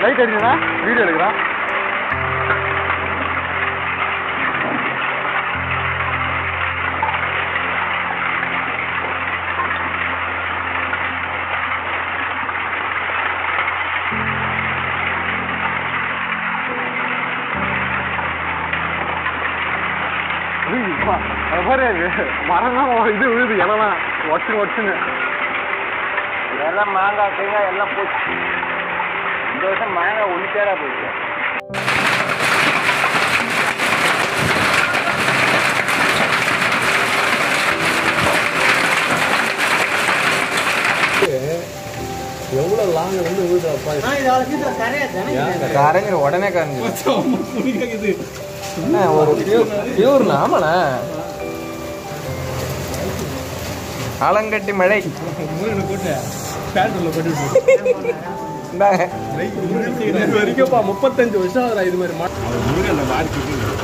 light அடிக்கா video எடுக்கிறான் அது பாரு மரம்லாம் இது விழுது இலலாம் ஒட்டு ஒட்டுன்னு எல்லாம் மாங்காய் தேங்காய் எல்லாம் போச்சு இந்த வருஷம் மாங்காய் ஒன்று தேரா போயிடுச்சு எவ்வளோ லாங் வந்து விழுதுப்பா கரைஞ்சிரு உடனே கரைஞ்சிரு என்ன, ஒரு பியூர் ஆமாண்ணா ஆலங்கட்டி மழை இந்தாங்க வரைக்கும்ப்பா முப்பத்தஞ்சு வருஷம் ஆகுதா இது மாதிரி